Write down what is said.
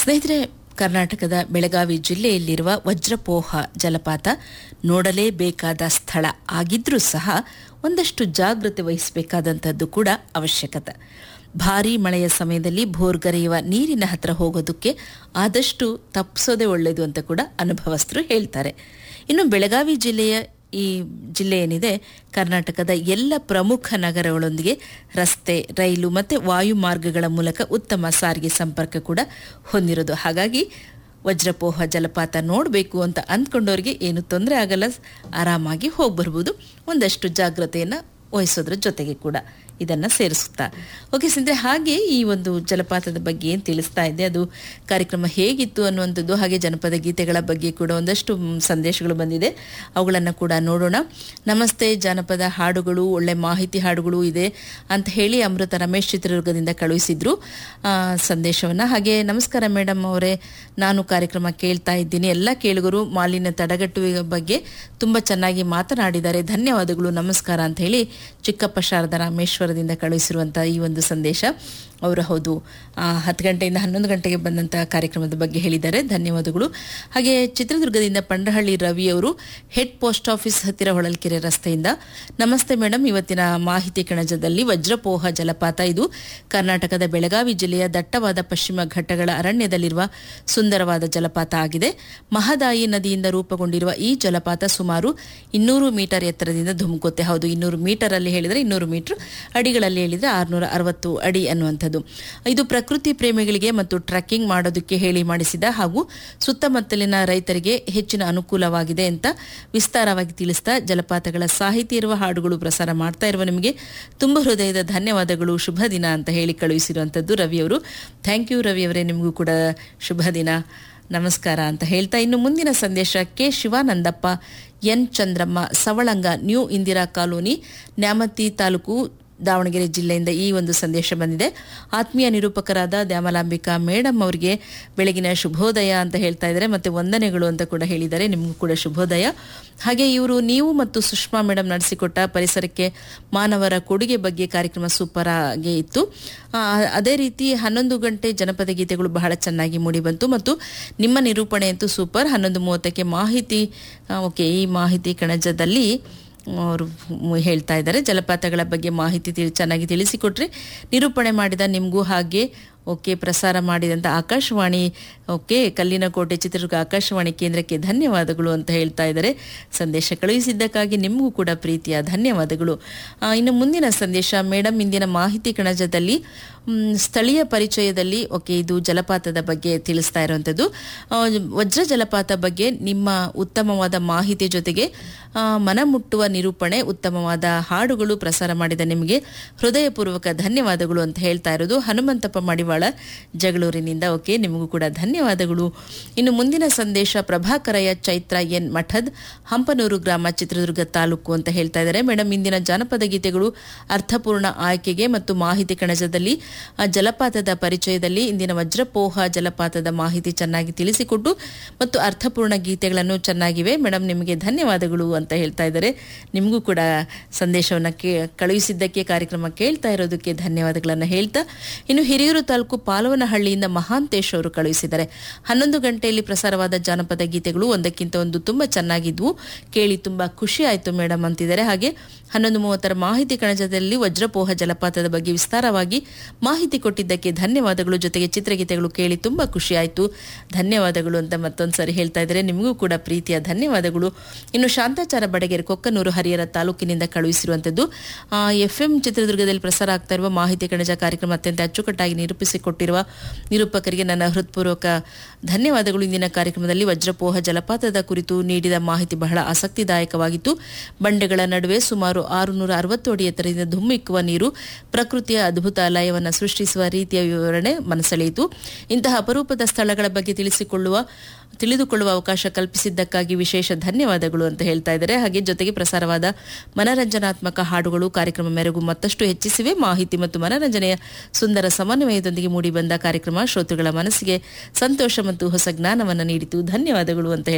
ಸ್ನೇಹಿತರೆ ಕರ್ನಾಟಕದ ಬೆಳಗಾವಿ ಜಿಲ್ಲೆಯಲ್ಲಿರುವ ವಜ್ರಪೋಹ ಜಲಪಾತ ನೋಡಲೇಬೇಕಾದ ಸ್ಥಳ ಆಗಿದ್ರೂ ಸಹ ಒಂದಷ್ಟು ಜಾಗೃತೆ ವಹಿಸಬೇಕಾದಂಥದ್ದು ಕೂಡ ಅವಶ್ಯಕತೆ ಭಾರೀ ಮಳೆಯ ಸಮಯದಲ್ಲಿ ಭೋರ್ಗರೆಯುವ ನೀರಿನ ಹತ್ರ ಹೋಗೋದಕ್ಕೆ ಆದಷ್ಟು ತಪ್ಪಿಸೋದೇ ಒಳ್ಳೆಯದು ಅಂತ ಕೂಡ ಅನುಭವಸ್ಥರು ಹೇಳ್ತಾರೆ ಇನ್ನು ಬೆಳಗಾವಿ ಜಿಲ್ಲೆಯ ಈ ಜಿಲ್ಲೆ ಏನಿದೆ ಕರ್ನಾಟಕದ ಎಲ್ಲ ಪ್ರಮುಖ ನಗರಗಳೊಂದಿಗೆ ರಸ್ತೆ ರೈಲು ಮತ್ತು ವಾಯು ಮಾರ್ಗಗಳ ಮೂಲಕ ಉತ್ತಮ ಸಾರಿಗೆ ಸಂಪರ್ಕ ಕೂಡ ಹೊಂದಿರೋದು ಹಾಗಾಗಿ ವಜ್ರಪೋಹ ಜಲಪಾತ ನೋಡಬೇಕು ಅಂತ ಅಂದ್ಕೊಂಡವ್ರಿಗೆ ಏನು ತೊಂದರೆ ಆಗಲ್ಲ ಆರಾಮಾಗಿ ಹೋಗಿ ಬರ್ಬೋದು ಒಂದಷ್ಟು ಜಾಗ್ರತೆಯನ್ನು ವಹಿಸೋದ್ರ ಜೊತೆಗೆ ಕೂಡ ಇದನ್ನು ಸೇರಿಸುತ್ತಾ ಓಕೆ ಸ್ನೇಹಿತರೆ ಹಾಗೆ ಈ ಒಂದು ಜಲಪಾತದ ಬಗ್ಗೆ ಏನು ತಿಳಿಸ್ತಾ ಇದ್ದೆ ಅದು ಕಾರ್ಯಕ್ರಮ ಹೇಗಿತ್ತು ಅನ್ನುವಂಥದ್ದು ಹಾಗೆ ಜನಪದ ಗೀತೆಗಳ ಬಗ್ಗೆ ಕೂಡ ಒಂದಷ್ಟು ಮ್, ಸಂದೇಶಗಳು ಬಂದಿದೆ ಅವುಗಳನ್ನು ಕೂಡ ನೋಡೋಣ ನಮಸ್ತೆ ಜಾನಪದ ಹಾಡುಗಳು ಒಳ್ಳೆ ಮಾಹಿತಿ ಹಾಡುಗಳು ಇದೆ ಅಂತ ಹೇಳಿ ಅಮೃತ ರಮೇಶ್ ಚಿತ್ರದುರ್ಗದಿಂದ ಕಳುಹಿಸಿದ್ರು ಸಂದೇಶವನ್ನು ಹಾಗೆ ನಮಸ್ಕಾರ ಮೇಡಮ್ ಅವರೇ ನಾನು ಕಾರ್ಯಕ್ರಮ ಕೇಳ್ತಾ ಇದ್ದೀನಿ ಎಲ್ಲ ಕೇಳುಗರು ಮಾಲಿನ್ಯ ತಡೆಗಟ್ಟುವ ಬಗ್ಗೆ ತುಂಬ ಚೆನ್ನಾಗಿ ಮಾತನಾಡಿದ್ದಾರೆ ಧನ್ಯವಾದಗಳು ನಮಸ್ಕಾರ ಅಂತ ಹೇಳಿ ಚಿಕ್ಕಪ್ಪ ಶಾರದಾ ರಾಮೇಶ್ವರದಿಂದ ಕಳುಹಿಸಿರುವಂಥ ಈ ಒಂದು ಸಂದೇಶ ಅವರು ಹೌದು ಆ, ಹತ್ತು ಗಂಟೆಯಿಂದ ಹನ್ನೊಂದು ಗಂಟೆಗೆ ಬಂದಂಥ ಕಾರ್ಯಕ್ರಮದ ಬಗ್ಗೆ ಹೇಳಿದ್ದಾರೆ ಧನ್ಯವಾದಗಳು ಹಾಗೆ ಚಿತ್ರದುರ್ಗದಿಂದ ಪಂಡ್ರಹಳ್ಳಿ ರವಿ ಅವರು ಹೆಡ್ ಪೋಸ್ಟ್ ಆಫೀಸ್ ಹತ್ತಿರ ಹೊಳಲ್ಕೆರೆ ರಸ್ತೆಯಿಂದ ನಮಸ್ತೆ ಮೇಡಮ್ ಇವತ್ತಿನ ಮಾಹಿತಿ ಕಣಜದಲ್ಲಿ ವಜ್ರಪೋಹ ಜಲಪಾತ ಇದು ಕರ್ನಾಟಕದ ಬೆಳಗಾವಿ ಜಿಲ್ಲೆಯ ದಟ್ಟವಾದ ಪಶ್ಚಿಮ ಘಟ್ಟಗಳ ಅರಣ್ಯದಲ್ಲಿರುವ ಸುಂದರವಾದ ಜಲಪಾತ ಆಗಿದೆ ಮಹದಾಯಿ ನದಿಯಿಂದ ರೂಪುಗೊಂಡಿರುವ ಈ ಜಲಪಾತ ಸುಮಾರು ಇನ್ನೂರು ಮೀಟರ್ ಎತ್ತರದಿಂದ ಧುಮುಕುತ್ತೆ ಹೌದು ಇನ್ನೂರು ಮೀಟರ್ ಅಲ್ಲಿ ಹೇಳಿದರೆ ಇನ್ನೂರು ಮೀಟರ್ ಅಡಿಗಳಲ್ಲಿ ಹೇಳಿದರೆ ಆರುನೂರ ಅರವತ್ತು ಅಡಿ ಅನ್ನುವಂಥದ್ದು ಇದು ಪ್ರಕೃತಿ ಪ್ರೇಮಿಗಳಿಗೆ ಮತ್ತು ಟ್ರೆಕ್ಕಿಂಗ್ ಮಾಡೋದಕ್ಕೆ ಹೇಳಿ ಮಾಡಿಸಿದ ಹಾಗೂ ಸುತ್ತಮುತ್ತಲಿನ ರೈತರಿಗೆ ಹೆಚ್ಚಿನ ಅನುಕೂಲವಾಗಿದೆ ಅಂತ ವಿಸ್ತಾರವಾಗಿ ತಿಳಿಸ್ತಾ ಜಲಪಾತಗಳ ಸಾಹಿತಿ ಇರುವ ಹಾಡುಗಳು ಪ್ರಸಾರ ಮಾಡ್ತಾ ಇರುವ ನಿಮಗೆ ತುಂಬ ಹೃದಯದ ಧನ್ಯವಾದಗಳು ಶುಭ ದಿನ ಅಂತ ಹೇಳಿ ಕಳುಹಿಸಿರುವಂಥದ್ದು ರವಿಯವರು ಥ್ಯಾಂಕ್ ಯು ರವಿಯವರೇ ನಿಮಗೂ ಕೂಡ ಶುಭ ದಿನ ನಮಸ್ಕಾರ ಅಂತ ಹೇಳ್ತಾ ಇನ್ನು ಮುಂದಿನ ಸಂದೇಶ K Shivanandappa N Chandramma Savalanga new Indira colony Nyamathi taluk Davanagere ಜಿಲ್ಲೆಯಿಂದ ಈ ಒಂದು ಸಂದೇಶ ಬಂದಿದೆ ಆತ್ಮೀಯ ನಿರೂಪಕರಾದ ದ್ಯಾಮಲಾಂಬಿಕಾ ಮೇಡಮ್ ಅವರಿಗೆ ಬೆಳಗಿನ ಶುಭೋದಯ ಅಂತ ಹೇಳ್ತಾ ಇದ್ದಾರೆ ಮತ್ತೆ ವಂದನೆಗಳು ಅಂತ ಕೂಡ ಹೇಳಿದ್ದಾರೆ ನಿಮಗೂ ಕೂಡ ಶುಭೋದಯ ಹಾಗೆ ಇವರು ನೀವು ಮತ್ತು ಸುಷ್ಮಾ ಮೇಡಮ್ ನಡೆಸಿಕೊಟ್ಟ ಪರಿಸರಕ್ಕೆ ಮಾನವರ ಕೊಡುಗೆ ಬಗ್ಗೆ ಕಾರ್ಯಕ್ರಮ ಸೂಪರ್ ಆಗಿ ಇತ್ತು ಆ, ಅದೇ ರೀತಿ ಹನ್ನೊಂದು ಗಂಟೆ ಜನಪದ ಗೀತೆಗಳು ಬಹಳ ಚೆನ್ನಾಗಿ ಮೂಡಿಬಂತು ಮತ್ತು ನಿಮ್ಮ ನಿರೂಪಣೆ ಅಂತೂ ಸೂಪರ್ ಹನ್ನೊಂದು ಮೂವತ್ತಕ್ಕೆ ಮಾಹಿತಿ ಆ, ಓಕೆ ಈ ಮಾಹಿತಿ ಕಣಜದಲ್ಲಿ ಅವರು ಹೇಳ್ತಾ ಇದ್ದಾರೆ ಜಲಪಾತಗಳ ಬಗ್ಗೆ ಮಾಹಿತಿ ತಿಳಿ ಚೆನ್ನಾಗಿ ತಿಳಿಸಿಕೊಟ್ರೆ ನಿರೂಪಣೆ ಮಾಡಿದ ನಿಮಗೂ ಹಾಗೆ ಓಕೆ ಪ್ರಸಾರ ಮಾಡಿದಂಥ ಆಕಾಶವಾಣಿ ಓಕೆ ಕಲ್ಲಿನಕೋಟೆ ಚಿತ್ರದುರ್ಗ ಆಕಾಶವಾಣಿ ಕೇಂದ್ರಕ್ಕೆ ಧನ್ಯವಾದಗಳು ಅಂತ ಹೇಳ್ತಾ ಇದ್ದಾರೆ ಸಂದೇಶ ಕಳುಹಿಸಿದ್ದಕ್ಕಾಗಿ ನಿಮಗೂ ಕೂಡ ಪ್ರೀತಿಯ ಧನ್ಯವಾದಗಳು ಆ, ಇನ್ನು ಮುಂದಿನ ಸಂದೇಶ ಮೇಡಮ್ ಇಂದಿನ ಮಾಹಿತಿ ಕಣಜದಲ್ಲಿ ಮ್, ಸ್ಥಳೀಯ ಪರಿಚಯದಲ್ಲಿ ಓಕೆ ಇದು ಜಲಪಾತದ ಬಗ್ಗೆ ತಿಳಿಸ್ತಾ ಇರುವಂಥದ್ದು ಆ, ವಜ್ರ ಜಲಪಾತ ಬಗ್ಗೆ ನಿಮ್ಮ ಉತ್ತಮವಾದ ಮಾಹಿತಿ ಜೊತೆಗೆ ಆ, ಮನಮುಟ್ಟುವ ನಿರೂಪಣೆ ಉತ್ತಮವಾದ ಹಾಡುಗಳು ಪ್ರಸಾರ ಮಾಡಿದ ನಿಮಗೆ ಹೃದಯಪೂರ್ವಕ ಧನ್ಯವಾದಗಳು ಅಂತ ಹೇಳ್ತಾ ಇರೋದು ಹನುಮಂತಪ್ಪ ಮಡಿವಾಳ ಜಗಳೂರಿನಿಂದ ಓಕೆ ನಿಮಗೂ ಕೂಡ ಧನ್ಯವಾದಗಳು ಇನ್ನು ಮುಂದಿನ ಸಂದೇಶ ಪ್ರಭಾಕರಯ್ಯ ಚೈತ್ರ ಎನ್ ಮಠದ್ ಹಂಪನೂರು ಗ್ರಾಮ ಚಿತ್ರದುರ್ಗ ತಾಲೂಕು ಅಂತ ಹೇಳ್ತಾ ಇದ್ದಾರೆ ಮೇಡಮ್ ಇಂದಿನ ಜಾನಪದ ಗೀತೆಗಳು ಅರ್ಥಪೂರ್ಣ ಆಯ್ಕೆಗೆ ಮತ್ತು ಮಾಹಿತಿ ಕಣಜದಲ್ಲಿ ಆ, ಜಲಪಾತದ ಪರಿಚಯದಲ್ಲಿ ಇಂದಿನ ವಜ್ರಪೋಹ ಜಲಪಾತದ ಮಾಹಿತಿ ಚೆನ್ನಾಗಿ ತಿಳಿಸಿಕೊಟ್ಟು ಮತ್ತು ಅರ್ಥಪೂರ್ಣ ಗೀತೆಗಳನ್ನು ಚೆನ್ನಾಗಿವೆ ಮೇಡಮ್ ನಿಮಗೆ ಧನ್ಯವಾದಗಳು ಅಂತ ಹೇಳ್ತಾ ಇದ್ದಾರೆ ನಿಮಗೂ ಕೂಡ ಸಂದೇಶವನ್ನು ಕೇ ಕಳುಹಿಸಿದ್ದಕ್ಕೆ ಕಾರ್ಯಕ್ರಮ ಕೇಳ್ತಾ ಇರೋದಕ್ಕೆ ಧನ್ಯವಾದಗಳನ್ನು ಹೇಳ್ತಾ ಇನ್ನು ಹಿರಿಯೂರು ತಾಲೂಕು ಪಾಲವನಹಳ್ಳಿಯಿಂದ ಮಹಾಂತೇಶ್ ಅವರು ಕಳುಹಿಸಿದ್ದಾರೆ ಹನ್ನೊಂದು ಗಂಟೆಯಲ್ಲಿ ಪ್ರಸಾರವಾದ ಜಾನಪದ ಗೀತೆಗಳು ಒಂದಕ್ಕಿಂತ ಒಂದು ತುಂಬಾ ಚೆನ್ನಾಗಿದ್ವು ಕೇಳಿ ತುಂಬಾ ಖುಷಿ ಆಯಿತು ಮೇಡಮ್ ಅಂತಿದ್ದಾರೆ ಹಾಗೆ ಹನ್ನೊಂದು ಮೂವತ್ತರ ಮಾಹಿತಿ ಕಣಜದಲ್ಲಿ ವಜ್ರಪೋಹ ಜಲಪಾತದ ಬಗ್ಗೆ ವಿಸ್ತಾರವಾಗಿ ಮಾಹಿತಿ ಕೊಟ್ಟಿದ್ದಕ್ಕೆ ಧನ್ಯವಾದಗಳು ಜೊತೆಗೆ ಚಿತ್ರಗೀತೆಗಳು ಕೇಳಿ ತುಂಬಾ ಖುಷಿ ಆಯಿತು ಧನ್ಯವಾದಗಳು ಅಂತ ಮತ್ತೊಂದು ಸರಿ ಹೇಳ್ತಾ ಇದ್ದಾರೆ ನಿಮಗೂ ಕೂಡ ಪ್ರೀತಿಯ ಧನ್ಯವಾದಗಳು ಇನ್ನು ಶಾಂತಾಚಾರ ಬಡಗೇರಿ ಕೊಕ್ಕನೂರು ಹರಿಹರ ತಾಲೂಕಿನಿಂದ ಕಳುಹಿಸಿರುವಂಥದ್ದು ಎಫ್ ಎಂ ಚಿತ್ರದುರ್ಗದಲ್ಲಿ ಪ್ರಸಾರ ಆಗ್ತಾ ಇರುವ ಮಾಹಿತಿ ಕಣಜ ಕಾರ್ಯಕ್ರಮ ಅತ್ಯಂತ ಅಚ್ಚುಕಟ್ಟಾಗಿ ನಿರೂಪಿಸಿಕೊಟ್ಟಿರುವ ನಿರೂಪಕರಿಗೆ ನನ್ನ ಹೃತ್ಪೂರ್ವಕ ಧನ್ಯವಾದಗಳು ಇಂದಿನ ಕಾರ್ಯಕ್ರಮದಲ್ಲಿ ವಜ್ರಪೋಹ ಜಲಪಾತದ ಕುರಿತು ನೀಡಿದ ಮಾಹಿತಿ ಬಹಳ ಆಸಕ್ತಿದಾಯಕವಾಗಿತ್ತು ಬಂಡೆಗಳ ನಡುವೆ ಸುಮಾರು ಆರುನೂರ ಅರವತ್ತು ಅಡಿ ಎತ್ತರದಿಂದ ಧುಮ್ಮಿಕ್ಕುವ ನೀರು ಪ್ರಕೃತಿಯ ಅದ್ಭುತ ಲಯವನ್ನು ಸೃಷ್ಟಿಸುವ ರೀತಿಯ ವಿವರಣೆ ಮನಸೆಳೆಯಿತು ಇಂತಹ ಅಪರೂಪದ ಸ್ಥಳಗಳ ಬಗ್ಗೆ ತಿಳಿಸಿಕೊಳ್ಳುವ ತಿಳಿದುಕೊಳ್ಳುವ ಅವಕಾಶ ಕಲ್ಪಿಸಿದ್ದಕ್ಕಾಗಿ ವಿಶೇಷ ಧನ್ಯವಾದಗಳು ಅಂತ ಹೇಳ್ತಾ ಇದ್ದಾರೆ ಹಾಗೆ ಜೊತೆಗೆ ಪ್ರಸಾರವಾದ ಮನರಂಜನಾತ್ಮಕ ಹಾಡುಗಳು ಕಾರ್ಯಕ್ರಮ ಮೆರುಗು ಮತ್ತಷ್ಟು ಹೆಚ್ಚಿಸಿವೆ ಮಾಹಿತಿ ಮತ್ತು ಮನರಂಜನೆಯ ಸುಂದರ ಸಮನ್ವಯದೊಂದಿಗೆ ಮೂಡಿಬಂದ ಕಾರ್ಯಕ್ರಮ ಶ್ರೋತೃಗಳ ಮನಸ್ಸಿಗೆ ಸಂತೋಷ ಮತ್ತು ಹೊಸ ಜ್ಞಾನವನ್ನು ನೀಡಿತು ಧನ್ಯವಾದಗಳು ಅಂತ ಹೇಳ್ತಾ